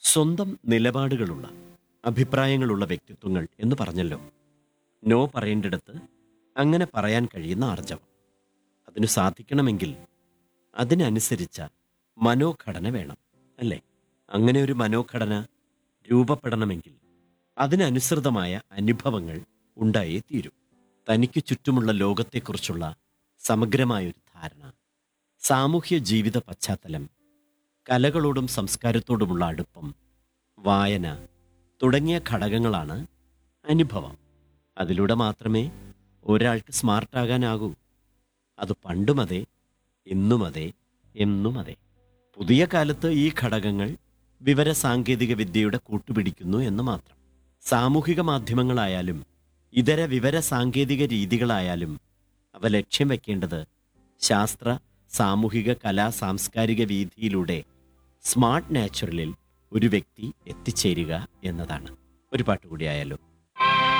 സ്വന്തം നിലപാടുകളുള്ള അഭിപ്രായങ്ങളുള്ള വ്യക്തിത്വങ്ങൾ എന്ന് പറഞ്ഞല്ലോ നോ പറയേണ്ടിടത്ത് അങ്ങനെ പറയാൻ കഴിയുന്ന ആർജവം അതിനു സാധിക്കണമെങ്കിൽ അതിനനുസരിച്ച മനോഘടന വേണം അല്ലേ അങ്ങനെ ഒരു മനോഘടന രൂപപ്പെടണമെങ്കിൽ അതിനനുസൃതമായ അനുഭവങ്ങൾ ഉണ്ടായേ തീരൂ തനിക്ക് ചുറ്റുമുള്ള ലോകത്തെക്കുറിച്ചുള്ള സമഗ്രമായൊരു ധാരണ സാമൂഹ്യ ജീവിത പശ്ചാത്തലം കലകളോടും സംസ്കാരത്തോടുമുള്ള അടുപ്പം വായന തുടങ്ങിയ ഘടകങ്ങളാണ് അനുഭവം അതിലൂടെ മാത്രമേ ഒരാൾക്ക് സ്മാർട്ടാകാനാകൂ അത് പണ്ടും അതെ ഇന്നും അതെ എന്നും അതെ പുതിയ കാലത്ത് ഈ ഘടകങ്ങൾ വിവര സാങ്കേതിക വിദ്യയുടെ കൂട്ടുപിടിക്കുന്നു എന്ന് മാത്രം സാമൂഹിക മാധ്യമങ്ങളായാലും ഇതര വിവര സാങ്കേതിക രീതികളായാലും അവ ലക്ഷ്യം വെക്കേണ്ടത് ശാസ്ത്ര സാമൂഹിക കലാ സാംസ്കാരിക വീതിയിലൂടെ സ്മാർട്ട് നാച്ചുറലിൽ ഒരു വ്യക്തി എത്തിച്ചേരുക എന്നതാണ് ഒരു പാട്ട് കൂടിയായാലോ